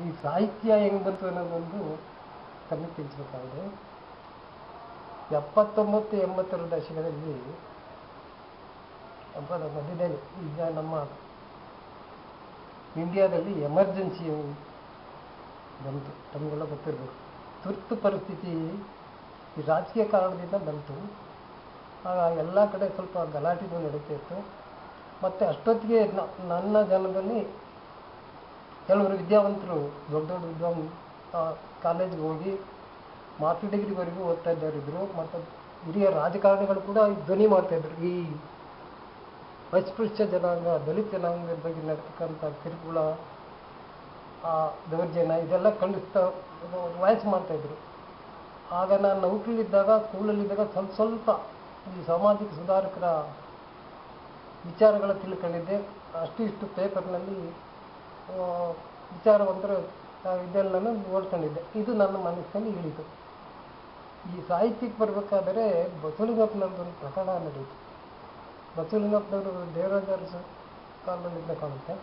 ಈ ಸಾಹಿತ್ಯ ಹೆಂಗ್ ಬಂತು ಅನ್ನೋದೊಂದು ಕಣ್ಣು ತಿಳಿಸ್ಬೇಕಾಗಿದೆ ಎಪ್ಪತ್ತೊಂಬತ್ತು ಎಂಬತ್ತರ ದಶಕದಲ್ಲಿ ಹಬ್ಬದ ಮಧ್ಯದಲ್ಲಿ ಈಗ ನಮ್ಮ ಇಂಡಿಯಾದಲ್ಲಿ ಎಮರ್ಜೆನ್ಸಿ ಬಂತು ತಮಗೆಲ್ಲ ಗೊತ್ತಿರಬೇಕು ತುರ್ತು ಪರಿಸ್ಥಿತಿ ಈ ರಾಜಕೀಯ ಕಾರಣದಿಂದ ಬಂತು ಆಗ ಎಲ್ಲ ಕಡೆ ಸ್ವಲ್ಪ ಗಲಾಟೆಗಳು ನಡೀತಾ ಇತ್ತು ಮತ್ತು ಅಷ್ಟೊತ್ತಿಗೆ ನ- ನನ್ನ ಜನದಲ್ಲಿ ಕೆಲವರು ವಿದ್ಯಾವಂತರು ದೊಡ್ಡ ದೊಡ್ಡ ವಿದ್ವಾನ್ ಕಾಲೇಜ್ಗೆ ಹೋಗಿ ಮಾಸ್ಟರ್ ಡಿಗ್ರಿವರೆಗೂ ಓದ್ತಾ ಇದ್ದವರಿದ್ದರು ಮತ್ತು ಹಿರಿಯ ರಾಜಕಾರಣಿಗಳು ಕೂಡ ಧ್ವನಿ ಮಾಡ್ತಾ ಇದ್ರು ಈ ಅಸ್ಪೃಶ್ಯ ಜನಾಂಗ ದಲಿತ ಜನಾಂಗದ ಬಗ್ಗೆ ನಡ್ತಕ್ಕಂಥ ಕಿರುಕುಳ ಆ ದೌರ್ಜನ್ಯ ಇದೆಲ್ಲ ಖಂಡಿಸ್ತಾ ವಾಯ್ಸ್ ಮಾಡ್ತಾ ಇದ್ರು ಆಗ ನಾನು ನೌಕರಿಲಿದ್ದಾಗ ಸ್ಕೂಲಲ್ಲಿದ್ದಾಗ ಸ್ವಲ್ಪ ಸ್ವಲ್ಪ ಈ ಸಾಮಾಜಿಕ ಸುಧಾರಕರ ವಿಚಾರಗಳ ತಿಳ್ಕೊಂಡಿದ್ದೆ ಅಷ್ಟು ಇಷ್ಟು ಪೇಪರ್ನಲ್ಲಿ ಆ, ವಿಚಾರವಂತರ ಆ, ಇದೆಲ್ಲನೂ ಓದ್ಕೊಂಡಿದ್ದೆ ಇದು ನನ್ನ ಮನಸ್ಸಿನಲ್ಲಿ ಇಳಿತು ಈ ಸಾಹಿತ್ಯಕ್ಕೆ ಬರಬೇಕಾದರೆ ಬಸವಲಿಂಗಪ್ಪನವ್ರದ್ದೊಂದು ಪ್ರಕರಣ ನಡೆಯಿತು ಬಸವಲಿಂಗಪ್ಪನವರು ದೇವರಾಜ ಅರಸು ಕಾಲದಲ್ಲಿಂದ ಕಾಣುತ್ತೆ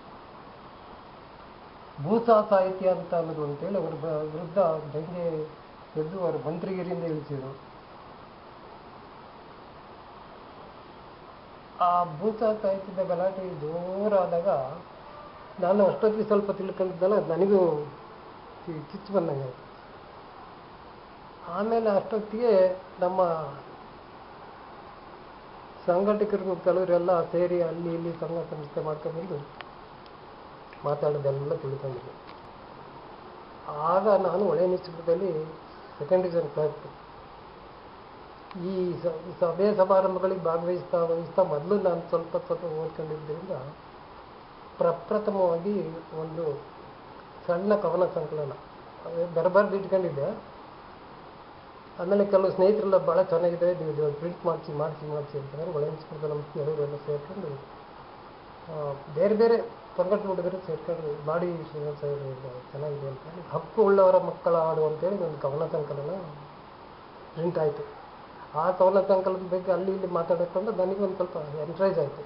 ಭೂಸಾ ಸಾಹಿತ್ಯ ಅಂತ ಅನ್ನೋದು ಅಂತೇಳಿ ಅವರ ಬ- ವಿರುದ್ಧ ದಂಗೆ ಎದ್ದು ಅವರು ಮಂತ್ರಿಗಿರಿಯಿಂದ ಇಳಿಸಿದರು ಆ ಭೂಸಾ ಸಾಹಿತ್ಯದ ಗಲಾಟೆ ಜೋರಾದಾಗ ನಾನು ಅಷ್ಟೊತ್ತಿಗೆ ಸ್ವಲ್ಪ ತಿಳ್ಕೊಂಡಿದ್ದಲ್ಲ ನನಗೂ ಕಿ- ಕಿಚ್ಚು ಬಂದಂಗೆ ಆಯ್ತು. ಆಮೇಲೆ ಅಷ್ಟೊತ್ತಿಗೆ ನಮ್ಮ ಸಂಘಟಕರು ಕೆಲವರೆಲ್ಲ ಸೇರಿ ಅಲ್ಲಿ ಇಲ್ಲಿ ಸಂಘ ಸಂಸ್ಥೆ ಮಾಡ್ಕೊಂಡು ಮಾತಾಡೋದೆಲ್ಲ ತಿಳ್ಕೊಂಡಿದ್ದೆ ಆಗ ನಾನು ಒಳೆ ನಿಶ್ಚಿತದಲ್ಲಿ ಸೆಕೆಂಡ್ ಡಿವಿಷನ್ ಕ್ಲಾಸ್ ಈ ಸ- ಸಭೆ ಸಮಾರಂಭಗಳಿಗೆ ಭಾಗವಹಿಸ್ತಾ ವಹಿಸ್ತಾ ಮೊದಲು ನಾನು ಸ್ವಲ್ಪ ಸ್ವಲ್ಪ ಓದ್ಕೊಂಡಿದ್ದರಿಂದ ಪ್ರಪ್ರಥಮವಾಗಿ ಒಂದು ಸಣ್ಣ ಕವನ ಸಂಕಲನ ಅದೇ ಬರಬಾರ್ದು ಇಟ್ಕೊಂಡಿದ್ದೆ ಆಮೇಲೆ ಕೆಲವು ಸ್ನೇಹಿತರೆಲ್ಲ ಭಾಳ ಚೆನ್ನಾಗಿದೆ ನೀವು ಇದು ಪ್ರಿಂಟ್ ಮಾಡಿಸಿ ಮಾಡಿಸಿ ಮಾಡಿಸಿ ಅಂತಂದ್ರೆ ಒಳ ಇನ್ಸ್ಪೆಕ್ಟರ್ ನಮ್ಮ ಕೆಲವರೆಲ್ಲ ಸೇರ್ಕೊಂಡು ಆ, ಬೇರೆ ಬೇರೆ ಸಂಘಟನೆ ಹುಡುಗರು ಸೇರ್ಕೊಂಡು ಬಾಡಿ ಶ್ರೀನಿವಾಸ ಅವರು ಇದು ಚೆನ್ನಾಗಿದೆ ಅಂತ ಹೇಳಿ ಹಕ್ಕು ಉಳ್ಳವರ ಮಕ್ಕಳ ಹಾಡು ಅಂತೇಳಿ ಒಂದು ಕವನ ಸಂಕಲನ ಪ್ರಿಂಟ್ ಆಯಿತು ಆ ಕವನ ಸಂಕಲನದ ಬಗ್ಗೆ ಅಲ್ಲಿ ಇಲ್ಲಿ ಮಾತಾಡಿಕೊಂಡು ನನಗೊಂದು ಸ್ವಲ್ಪ ಎನ್ಕರೇಜ್ ಆಯಿತು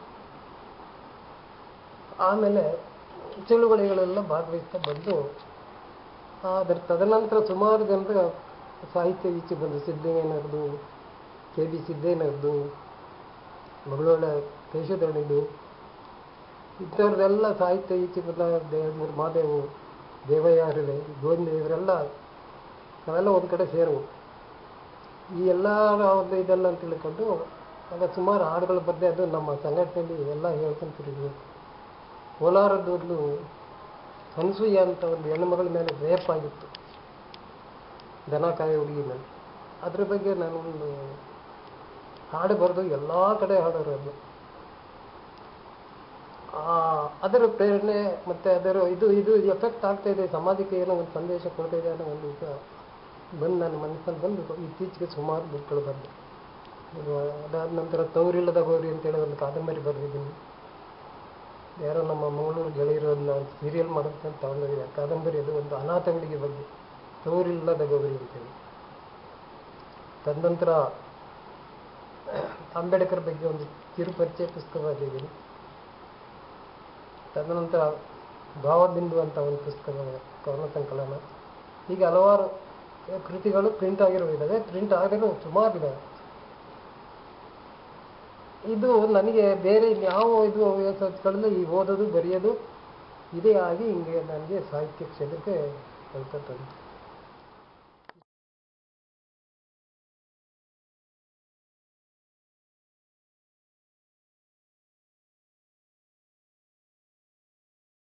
ಆಮೇಲೆ ಚಳುವಳಿಗಳೆಲ್ಲ ಭಾಗವಹಿಸ್ತಾ ಬಂದು ಅದರ ತದನಂತರ ಸುಮಾರು ಜನರ ಸಾಹಿತ್ಯ ಈಚೆ ಬಂದು ಸಿದ್ದಯ್ಯನವ್ರದ್ದು ಕೆ ಬಿ ಸಿದ್ದಯ್ಯನವ್ರದ್ದು ಮಗಳೊಳ ಕೇಶಧರಣಿದು ಇಂಥವ್ರದ್ದೆಲ್ಲ ಸಾಹಿತ್ಯ ಈಚೆ ಬಂದ ದೇವನೂರು ಮಾದೇವು ದೇವಯ್ಯ ಹರಿವೆ ಗೋವಿಂದ ಇವರೆಲ್ಲ ನಾವೆಲ್ಲ ಒಂದು ಕಡೆ ಸೇರುವು ಈ ಎಲ್ಲ ಒಂದು ಇದೆಲ್ಲ ಅಂತ ತಿಳ್ಕೊಂಡು ಆಗ ಸುಮಾರು ಹಾಡುಗಳು ಬಂದೆ ಅದು ನಮ್ಮ ಸಂಘಟನೆಯಲ್ಲಿ ಎಲ್ಲ ಹೇಳ್ಕೊಂತಿರಿದ್ವಿ ಕೋಲಾರದೊಂದು ಅನ್ಸೂಯ ಅಂತ ಒಂದು ಹೆಣ್ಣುಮಗಳ ಮೇಲೆ ರೇಪ್ ಆಗಿತ್ತು ದನ ಕಾಯಿ ಹುಡುಗಿ ಮೇಲೆ ಅದ್ರ ಬಗ್ಗೆ ನಾನು ಒಂದು ಹಾಡು ಬರೆದು ಎಲ್ಲ ಕಡೆ ಹಾಡೋರು ಅದು ಆ, ಅದರ ಪ್ರೇರಣೆ ಮತ್ತೆ ಅದರ ಇದು ಇದು ಎಫೆಕ್ಟ್ ಆಗ್ತಾ ಇದೆ ಸಮಾಜಕ್ಕೆ ಏನೋ ಒಂದು ಸಂದೇಶ ಕೊಡ್ತಾ ಇದೆ ಅನ್ನೋ ಒಂದು ಇದು ಬಂದು ನನ್ನ ಮನಸ್ಸಲ್ಲಿ ಬಂದು ಇತ್ತೀಚೆಗೆ ಸುಮಾರು ಬುಕ್ಗಳು ಬಂದು ಇದು ಅದಾದ ನಂತರ ತವರಿಲ್ಲದ ಗೌರಿ ಅಂತೇಳಿ ಒಂದು ಕಾದಂಬರಿ ಬರೆದಿದ್ದೀನಿ ಯಾರೋ ನಮ್ಮ ಮಂಗಳೂರು ಗೆಳೆಯರನ್ನ ಸೀರಿಯಲ್ ಮಾಡೋದಕ್ಕೆ ಅಂತ ತಗೊಂಡಿದ್ದಾರೆ ಕಾದಂಬರಿ ಅದು ಒಂದು ಅನಾಥ ಹುಡುಗಿ ಬಗ್ಗೆ ತವರಿಲ್ಲದ ಗೌರಿ ಅಂತೇಳಿ ತದನಂತರ ಅಂಬೇಡ್ಕರ್ ಬಗ್ಗೆ ಒಂದು ಕಿರು ಪರಿಚಯ ಪುಸ್ತಕ ಬರೆದಿದ್ದೀನಿ ತದನಂತರ ಭಾವಬಿಂದು ಅಂತ ಒಂದು ಪುಸ್ತಕ ಕವನ ಸಂಕಲನ ಹೀಗೆ ಹಲವಾರು ಕೃತಿಗಳು ಪ್ರಿಂಟ್ ಆಗಿರೋ ಇದ್ದಾವೆ ಪ್ರಿಂಟ್ ಆಗಿರೋ ಸುಮಾರು ಇದ್ದಾವೆ ಇದು ನನಗೆ ಬೇರೆ ಯಾವ ಇದು ಹವ್ಯಾಸಗಳಿಂದ ಈ ಓದೋದು ಬರೆಯೋದು ಇದೇ ಆಗಿ ಹಿಂಗೆ ನನಗೆ ಸಾಹಿತ್ಯ ಕ್ಷೇತ್ರಕ್ಕೆ ಕಳ್ಕೊತಂತು